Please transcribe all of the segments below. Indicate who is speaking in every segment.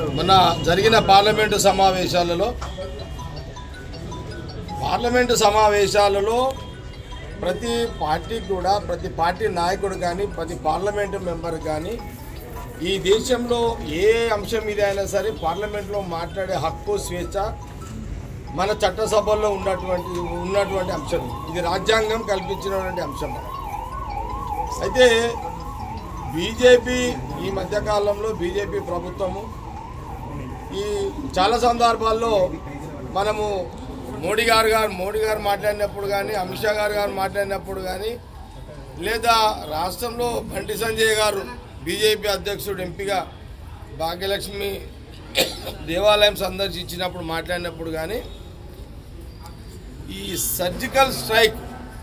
Speaker 1: మొన్న జరిగిన పార్లమెంటు సమావేశాలలో పార్లమెంటు సమావేశాలలో ప్రతి పార్టీకి కూడా ప్రతి పార్టీ నాయకుడు కానీ ప్రతి పార్లమెంటు మెంబర్ కానీ ఈ దేశంలో ఏ అంశం మీద అయినా సరే పార్లమెంట్లో మాట్లాడే హక్కు స్వేచ్ఛ మన చట్టసభల్లో ఉన్నటువంటి ఉన్నటువంటి అంశం ఇది రాజ్యాంగం కల్పించినటువంటి అంశం అయితే బీజేపీ ఈ మధ్యకాలంలో బీజేపీ ప్రభుత్వము ఈ చాలా సందర్భాల్లో మనము మోడీ గారు గారు మోడీ గారు మాట్లాడినప్పుడు కానీ అమిత్ షా గారు గారు మాట్లాడినప్పుడు కానీ లేదా రాష్ట్రంలో బండి సంజయ్ గారు బీజేపీ అధ్యక్షుడు ఎంపీగా భాగ్యలక్ష్మి దేవాలయం సందర్శించినప్పుడు మాట్లాడినప్పుడు కానీ ఈ సర్జికల్ స్ట్రైక్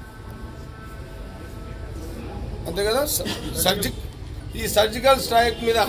Speaker 1: అంతే కదా సర్జి ఈ సర్జికల్ స్ట్రైక్ మీద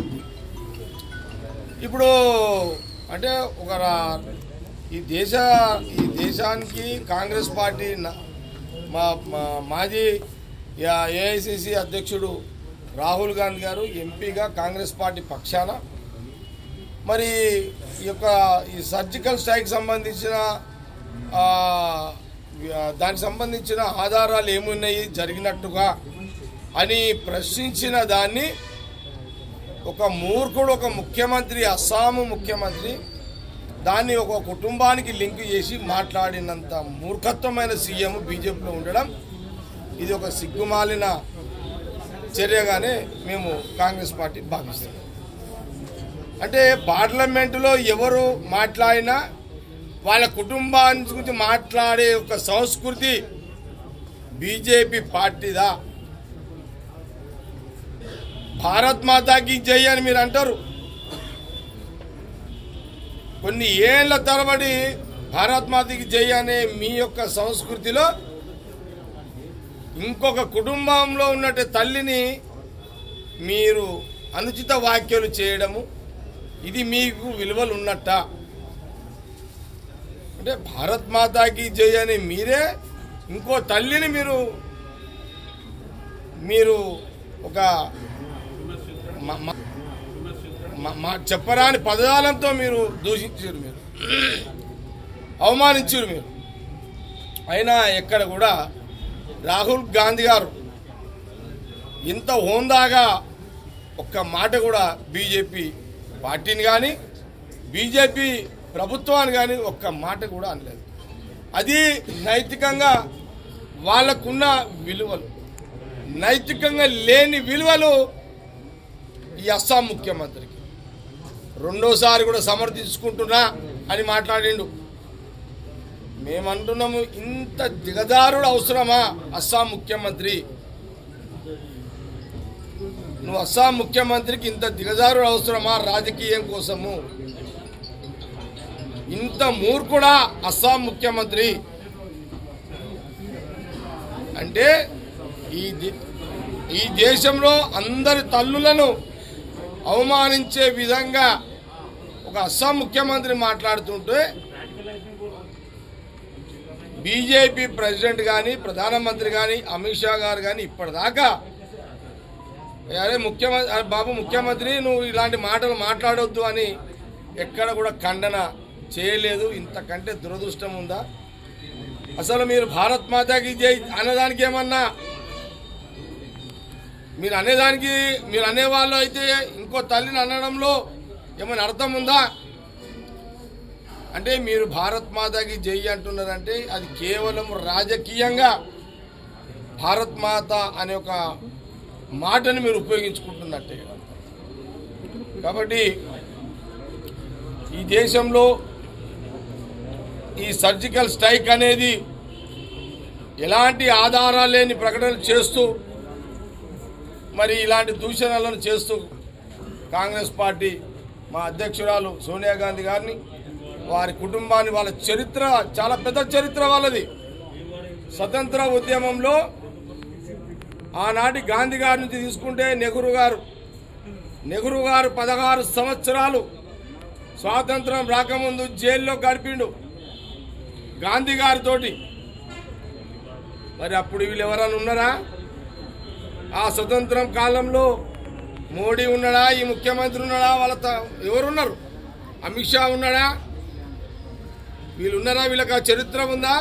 Speaker 1: ఇప్పుడు అంటే ఒక రా- ఈ దేశ ఈ దేశానికి కాంగ్రెస్ పార్టీ న- మా మా మాజీ ఏఐసిసి అధ్యక్షుడు రాహుల్ గాంధీ గారు ఎంపీగా కాంగ్రెస్ పార్టీ పక్షాన మరి ఈ యొక్క ఈ సర్జికల్ స్ట్రైక్ సంబంధించిన ఆ, దానికి సంబంధించిన ఆధారాలు ఏమున్నాయి జరిగినట్టుగా అని ప్రశ్నించిన దాన్ని ఒక మూర్ఖుడు ఒక ముఖ్యమంత్రి అస్సాము ముఖ్యమంత్రి దాన్ని ఒక కుటుంబానికి లింక్ చేసి మాట్లాడినంత మూర్ఖత్వమైన సీఎం బీజేపీలో ఉండడం ఇది ఒక సిగ్గుమాలిన చర్యగానే మేము కాంగ్రెస్ పార్టీ భావిస్తాం అంటే పార్లమెంటులో ఎవరు మాట్లాడినా వాళ్ళ కుటుంబాన్ని గురించి మాట్లాడే ఒక సంస్కృతి బీజేపీ పార్టీదా భారత్ మాతాకి జై అని మీరు అంటారు కొన్ని ఏళ్ల తరబడి భారత్ మాతకి జై అనే మీ యొక్క సంస్కృతిలో ఇంకొక కుటుంబంలో ఉన్నట్టు తల్లిని మీరు అనుచిత వ్యాఖ్యలు చేయడము ఇది మీకు విలువలు ఉన్నట్ట అంటే భారత్ మాతాకి జై అని మీరే ఇంకో తల్లిని మీరు మీరు ఒక మ- మ- మ- మా చెప్పరాని పదజాలంతో మీరు దూషించారు మీరు అవమానించారు మీరు అయినా ఎక్కడ కూడా రాహుల్ గాంధీ గారు ఇంత హోందాగా ఒక్క మాట కూడా బీజేపీ పార్టీని కానీ బీజేపీ ప్రభుత్వాన్ని కానీ ఒక్క మాట కూడా అనలేదు అది నైతికంగా వాళ్ళకున్న విలువలు నైతికంగా లేని విలువలు ఈ అస్సాం ముఖ్యమంత్రికి రెండోసారి కూడా సమర్థించుకుంటున్నా అని మాట్లాడిండు మేమంటున్నాము ఇంత దిగదారుడు అవసరమా అస్సాం ముఖ్యమంత్రి నువ్వు అస్సాం ముఖ్యమంత్రికి ఇంత దిగజారుడు అవసరమా రాజకీయం కోసము ఇంత మూర్ఖుడా అస్సాం ముఖ్యమంత్రి అంటే ఈ దే- ఈ దేశంలో అందరి తల్లులను అవమానించే విధంగా ఒక అస్సాం ముఖ్యమంత్రి మాట్లాడుతుంటే బీజేపీ ప్రెసిడెంట్ కానీ ప్రధానమంత్రి కానీ అమిత్ షా గారు కానీ ఇప్పటిదాకా అరే ముఖ్యమంత్రి అరే బాబు ముఖ్యమంత్రి నువ్వు ఇలాంటి మాటలు మాట్లాడొద్దు అని ఎక్కడ కూడా ఖండన చేయలేదు ఇంతకంటే దురదృష్టం ఉందా అసలు మీరు భారత్ మాతాకి జై అనేదానికి ఏమన్నా మీరు అనేదానికి మీరు అనేవాళ్ళు అయితే ఇంకో తల్లిని అనడంలో ఏమైనా అర్థం ఉందా అంటే మీరు భారత్ మాతాకి జై అంటున్నారంటే అది కేవలం రాజకీయంగా భారత్ మాత అనే ఒక మాటను మీరు ఉపయోగించుకుంటున్నట్టే కాబట్టి ఈ దేశంలో ఈ సర్జికల్ స్ట్రైక్ అనేది ఎలాంటి ఆధారాలు లేని ప్రకటనలు చేస్తూ మరి ఇలాంటి దూషణలను చేస్తూ కాంగ్రెస్ పార్టీ మా అధ్యక్షురాలు సోనియా గాంధీ గారిని వారి కుటుంబాన్ని వాళ్ళ చరిత్ర చాలా పెద్ద చరిత్ర వాళ్ళది స్వతంత్ర ఉద్యమంలో ఆనాటి గాంధీ గారి నుంచి తీసుకుంటే నెహ్రూ గారు నెహ్రూ గారు పదహారు సంవత్సరాలు స్వాతంత్రం రాకముందు జైల్లో గడిపిండు గాంధీ గారితోటి మరి అప్పుడు వీళ్ళు ఎవరైనా ఉన్నారా ఆ స్వతంత్రం కాలంలో మోడీ ఉన్నాడా ఈ ముఖ్యమంత్రి ఉన్నాడా వాళ్ళ త- ఎవరున్నారు అమిత్ షా ఉన్నాడా వీళ్ళు ఉన్నారా వీళ్ళకి ఆ చరిత్ర ఉందా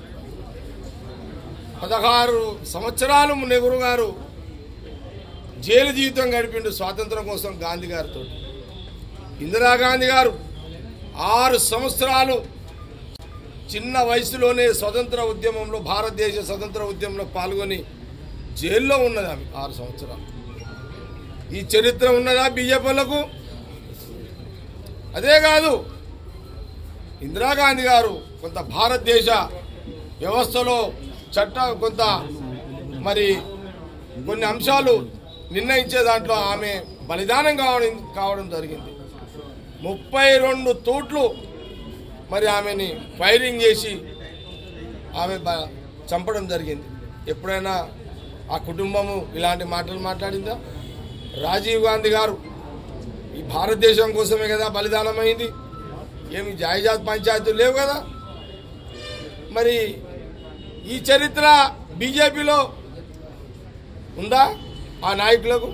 Speaker 1: పదహారు సంవత్సరాలు నెహ్రూ గారు జైలు జీవితం గడిపిండు స్వాతంత్రం కోసం గాంధీ గారితో ఇందిరాగాంధీ గారు ఆరు సంవత్సరాలు చిన్న వయసులోనే స్వతంత్ర ఉద్యమంలో భారతదేశ స్వతంత్ర ఉద్యమంలో పాల్గొని జైల్లో ఉన్నది ఆమె ఆరు సంవత్సరాలు ఈ చరిత్ర ఉన్నదా బీజేపీలకు అదే కాదు ఇందిరాగాంధీ గారు కొంత భారతదేశ వ్యవస్థలో చట్ట కొంత మరి కొన్ని అంశాలు నిర్ణయించే దాంట్లో ఆమె బలిదానం కావడం కావడం జరిగింది ముప్పై రెండు తూట్లు మరి ఆమెని ఫైరింగ్ చేసి ఆమె బ- చంపడం జరిగింది ఎప్పుడైనా ఆ కుటుంబము ఇలాంటి మాటలు మాట్లాడిందా రాజీవ్ గాంధీ గారు ఈ భారతదేశం కోసమే కదా బలిదానం అయింది ఏమి జాయిజాత్ పంచాయతీలు లేవు కదా మరి ఈ చరిత్ర బీజేపీలో ఉందా ఆ నాయకులకు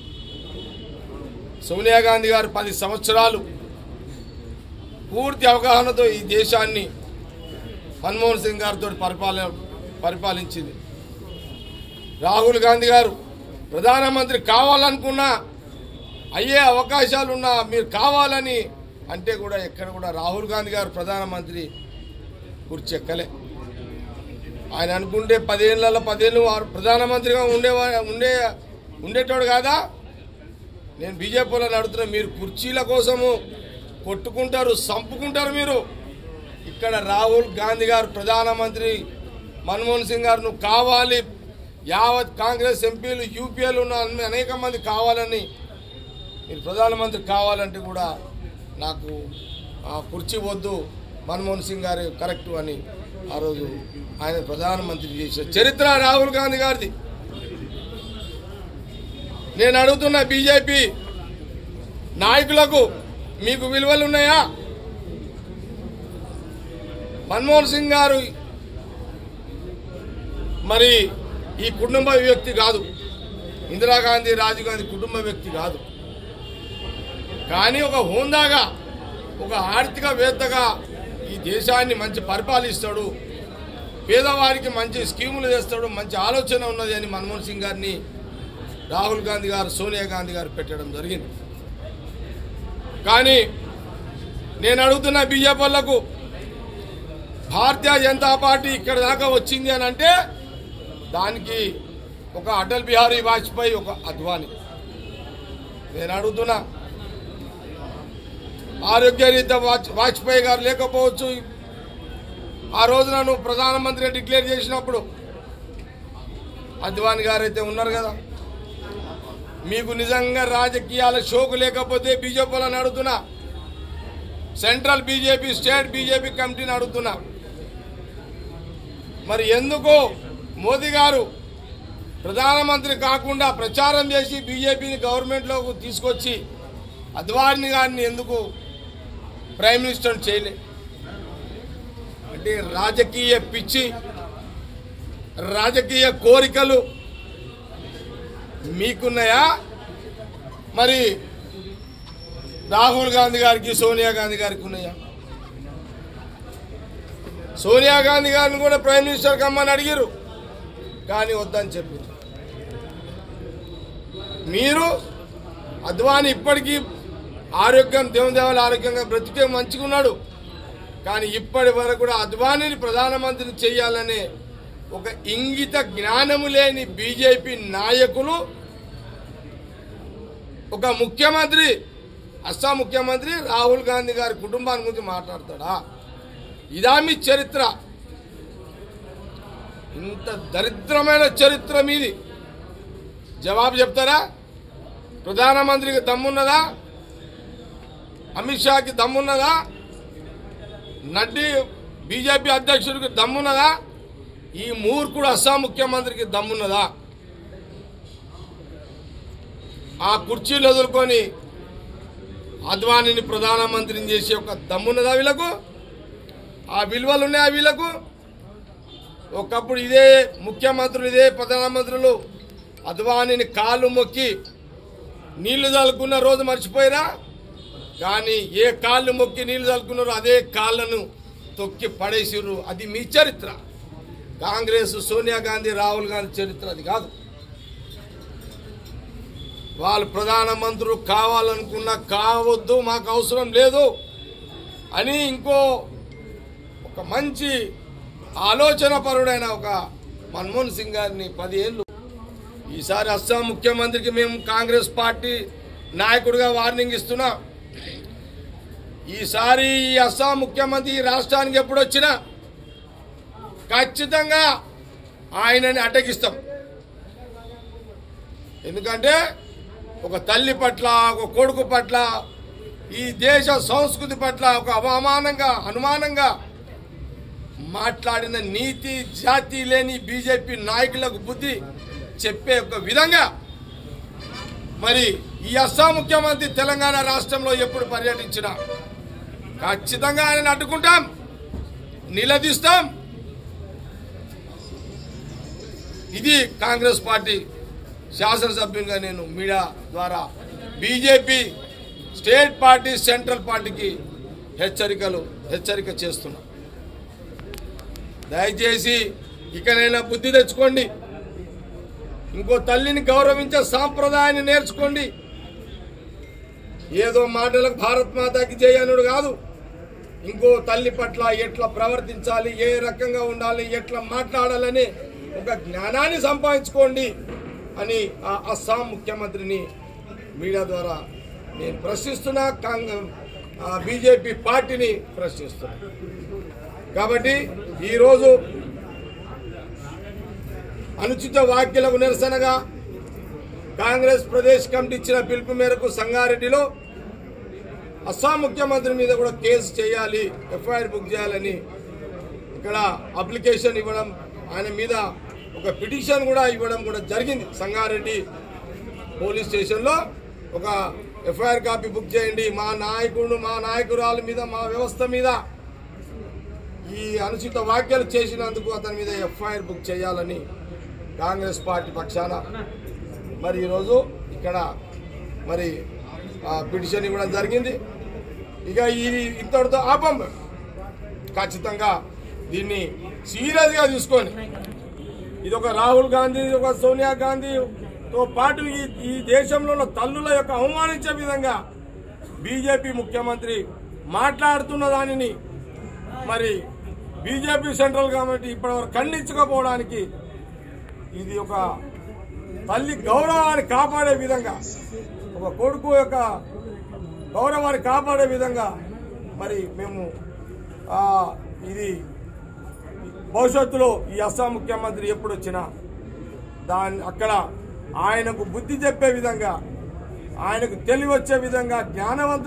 Speaker 1: సోనియా గాంధీ గారు పది సంవత్సరాలు పూర్తి అవగాహనతో ఈ దేశాన్ని మన్మోహన్ సింగ్ గారితో పరిపాలన పరిపాలించింది రాహుల్ గాంధీ గారు ప్రధానమంత్రి కావాలనుకున్నా అయ్యే అవకాశాలున్నా మీరు కావాలని అంటే కూడా ఎక్కడ కూడా రాహుల్ గాంధీ గారు ప్రధానమంత్రి కుర్చీ ఎక్కలే ఆయన అనుకుంటే పదేళ్ళలో పదేళ్ళు వారు ప్రధానమంత్రిగా ఉండేవా ఉండే ఉండేటోడు కాదా నేను బీజేపీలో అడుగుతున్నా మీరు కుర్చీల కోసము కొట్టుకుంటారు సంపుకుంటారు మీరు ఇక్కడ రాహుల్ గాంధీ గారు ప్రధానమంత్రి మన్మోహన్ సింగ్ గారు నువ్వు కావాలి యావత్ కాంగ్రెస్ ఎంపీలు యూపీఏలు ఉన్న అన్ని- అనేక మంది కావాలని మీరు ప్రధానమంత్రి కావాలంటే కూడా నాకు ఆ కుర్చీ వద్దు మన్మోహన్ సింగ్ గారు కరెక్ట్ అని ఆ రోజు ఆయన ప్రధానమంత్రి చేశారు చరిత్ర రాహుల్ గాంధీ గారిది నేను అడుగుతున్న బీజేపీ నాయకులకు మీకు విలువలు ఉన్నాయా మన్మోహన్ సింగ్ గారు మరి ఈ కుటుంబ వ్యక్తి కాదు ఇందిరాగాంధీ రాజీవ్ గాంధీ కుటుంబ వ్యక్తి కాదు కానీ ఒక హోందాగా ఒక ఆర్థికవేత్తగా ఈ దేశాన్ని మంచి పరిపాలిస్తాడు పేదవారికి మంచి స్కీములు చేస్తాడు మంచి ఆలోచన ఉన్నది అని మన్మోహన్ సింగ్ గారిని రాహుల్ గాంధీ గారు సోనియా గాంధీ గారు పెట్టడం జరిగింది కానీ నేను అడుగుతున్న బీజేపీలకు భారతీయ జనతా పార్టీ ఇక్కడ దాకా వచ్చింది అని అంటే దానికి ఒక అటల్ బిహారీ వాజ్పేయి ఒక అద్వానీ నేను అడుగుతున్నా ఆరోగ్య రీత్యా వాజ్ వాజ్పేయి గారు లేకపోవచ్చు ఆ రోజున నువ్వు ప్రధానమంత్రిగా డిక్లేర్ చేసినప్పుడు అద్వానీ గారు అయితే ఉన్నారు కదా మీకు నిజంగా రాజకీయాల షోకు లేకపోతే బీజేపీలను అడుగుతున్నా సెంట్రల్ బీజేపీ స్టేట్ బీజేపీ కమిటీని అడుగుతున్నా మరి ఎందుకు మోదీ గారు ప్రధానమంత్రి కాకుండా ప్రచారం చేసి బీజేపీని గవర్నమెంట్లోకి తీసుకొచ్చి అద్వాని గారిని ఎందుకు ప్రైమ్ మినిస్టర్ చేయలే అంటే రాజకీయ పిచ్చి రాజకీయ కోరికలు మీకున్నాయా మరి రాహుల్ గాంధీ గారికి సోనియా గాంధీ గారికి ఉన్నాయా సోనియా గాంధీ గారిని కూడా ప్రైమ్ మినిస్టర్ కమ్మని అడిగారు కానీ వద్దని చెప్పారు మీరు అద్వాని ఇప్పటికీ ఆరోగ్యం దేవుదేవాల ఆరోగ్యంగా బ్రతికే మంచిగా ఉన్నాడు కానీ ఇప్పటి వరకు కూడా అద్వానీని ప్రధానమంత్రిని చేయాలనే ఒక ఇంగిత జ్ఞానము లేని బీజేపీ నాయకులు ఒక ముఖ్యమంత్రి అస్సాం ముఖ్యమంత్రి రాహుల్ గాంధీ గారి కుటుంబాన్ని గురించి మాట్లాడతాడా ఇదా మీ చరిత్ర ఇంత దరిద్రమైన చరిత్ర మీది జవాబు చెప్తారా ప్రధానమంత్రికి దమ్మున్నదా అమిత్ షాకి దమ్మున్నదా నడ్డి బీజేపీ అధ్యక్షుడికి దమ్మున్నదా ఈ మూర్ఖుడు అస్సాం ముఖ్యమంత్రికి దమ్మున్నదా ఆ కుర్చీలు వదులుకొని అద్వానీని ప్రధానమంత్రిని చేసే ఒక దమ్మున్నదా వీళ్ళకు ఆ విలువలు ఉన్నాయా వీళ్ళకు ఒకప్పుడు ఇదే ముఖ్యమంత్రులు ఇదే ప్రధానమంత్రులు అద్వానీని కాళ్ళు మొక్కి నీళ్లు చల్లుకున్న రోజు మర్చిపోయిరా కానీ ఏ కాళ్ళు మొక్కి నీళ్లు చల్లుకున్నారో అదే కాళ్ళను తొక్కి పడేసిర్రు అది మీ చరిత్ర కాంగ్రెస్ సోనియా గాంధీ రాహుల్ గాంధీ చరిత్ర అది కాదు వాళ్ళు ప్రధానమంత్రులు కావాలనుకున్నా కావద్దు మాకు అవసరం లేదు అని ఇంకో ఒక మంచి ఆలోచన పరుడైన ఒక మన్మోహన్ సింగ్ గారిని పదిహేళ్ళు ఈసారి అస్సాం ముఖ్యమంత్రికి మేము కాంగ్రెస్ పార్టీ నాయకుడిగా వార్నింగ్ ఇస్తున్నాం ఈసారి ఈ అస్సాం ముఖ్యమంత్రి ఈ రాష్ట్రానికి ఎప్పుడు వచ్చినా ఖచ్చితంగా ఆయనని అడ్డగిస్తాం ఎందుకంటే ఒక తల్లి పట్ల ఒక కొడుకు పట్ల ఈ దేశ సంస్కృతి పట్ల ఒక అవమానంగా అనుమానంగా మాట్లాడిన నీతి జాతి లేని బీజేపీ నాయకులకు బుద్ధి చెప్పే ఒక విధంగా మరి ఈ అస్సాం ముఖ్యమంత్రి తెలంగాణ రాష్ట్రంలో ఎప్పుడు పర్యటించినా ఖచ్చితంగా ఆయన అడ్డుకుంటాం నిలదీస్తాం ఇది కాంగ్రెస్ పార్టీ శాసనసభ్యునిగా నేను మీడియా ద్వారా బీజేపీ స్టేట్ పార్టీ సెంట్రల్ పార్టీకి హెచ్చరికలు హెచ్చరిక చేస్తున్నా దయచేసి ఇకనైనా బుద్ధి తెచ్చుకోండి ఇంకో తల్లిని గౌరవించే సాంప్రదాయాన్ని నేర్చుకోండి ఏదో మాటలకు భారత్ మాతాకి చేయనుడు కాదు ఇంకో తల్లి పట్ల ఎట్లా ప్రవర్తించాలి ఏ రకంగా ఉండాలి ఎట్లా మాట్లాడాలని ఒక జ్ఞానాన్ని సంపాదించుకోండి అని ఆ అస్సాం ముఖ్యమంత్రిని మీడియా ద్వారా నేను ప్రశ్నిస్తున్నా కాంగ్రెస్ బీజేపీ పార్టీని ప్రశ్నిస్తున్నా కాబట్టి ఈరోజు అనుచిత వ్యాఖ్యలకు నిరసనగా కాంగ్రెస్ ప్రదేశ్ కమిటీ ఇచ్చిన పిలుపు మేరకు సంగారెడ్డిలో అస్సాం ముఖ్యమంత్రి మీద కూడా కేసు చేయాలి ఎఫ్ఐఆర్ బుక్ చేయాలని ఇక్కడ అప్లికేషన్ ఇవ్వడం ఆయన మీద ఒక పిటిషన్ కూడా ఇవ్వడం కూడా జరిగింది సంగారెడ్డి పోలీస్ స్టేషన్లో ఒక ఎఫ్ఐఆర్ కాపీ బుక్ చేయండి మా నాయకుడు మా నాయకురాల మీద మా వ్యవస్థ మీద ఈ అనుచిత వ్యాఖ్యలు చేసినందుకు అతని మీద ఎఫ్ఐఆర్ బుక్ చేయాలని కాంగ్రెస్ పార్టీ పక్షాన మరి ఈరోజు ఇక్కడ మరి ఆ, పిటిషన్ ఇవ్వడం జరిగింది ఇక ఇది ఇంతటితో ఆపం మేము. ఖచ్చితంగా దీన్ని సీరియస్గా తీసుకొని ఇది ఒక రాహుల్ గాంధీ ఇది ఒక సోనియా గాంధీతో పాటు ఈ ఈ దేశంలో ఉన్న తల్లుల యొక్క అవమానించే విధంగా బీజేపీ ముఖ్యమంత్రి మాట్లాడుతున్న దానిని మరి బీజేపీ సెంట్రల్ గవర్నమెంట్ ఇప్పటివరకు ఖండించకపోవడానికి ఇది ఒక తల్లి గౌరవాన్ని కాపాడే విధంగా ఒక కొడుకు యొక్క గౌరవాన్ని కాపాడే విధంగా మరి మేము ఆ, ఇది భవిష్యత్తులో ఈ అస్సాం ముఖ్యమంత్రి ఎప్పుడు వచ్చినా దాన్ని అక్కడ ఆయనకు బుద్ధి చెప్పే విధంగా ఆయనకు తెలివి వచ్చే విధంగా జ్ఞానవంతు